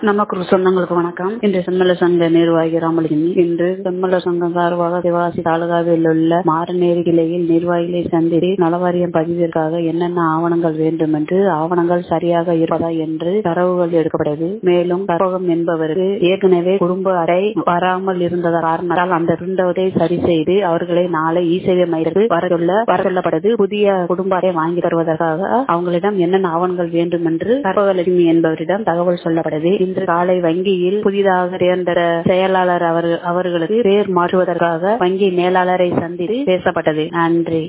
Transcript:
நமக்கு சொந்தங்களுக்கு வணக்கம் இன்று செம்மல சங்க நிர்வாகி ராமலிங்கம் இன்று செம்மல சங்கம் சார்பாக சிவகாசி தாலுகாவில் உள்ள மாரநேரி கிளையில் நிர்வாகிகளை சந்தித்து நலவாரியம் பதிவிற்காக என்னென்ன ஆவணங்கள் வேண்டும் என்று ஆவணங்கள் சரியாக இருப்பதா என்று தரவுகள் எடுக்கப்பட்டது மேலும் கற்பகம் என்பவருக்கு ஏற்கனவே குடும்ப அடை வராமல் இருந்த காரணத்தால் அந்த இருந்ததை சரி செய்து அவர்களை நாளை இ சேவை மையத்தில் வர சொல்ல வர சொல்லப்பட்டது புதிய குடும்ப அடை வாங்கி தருவதற்காக அவங்களிடம் என்னென்ன ஆவணங்கள் வேண்டும் என்று கற்பகலட்சுமி என்பவரிடம் தகவல் சொல்லப்பட்டது இன்று காலை வங்கியில் புதிதாக தேர்ந்த செயலாளர் அவர் அவர்களுக்கு பேர் மாற்றுவதற்காக வங்கி மேலாளரை சந்தித்து பேசப்பட்டது நன்றி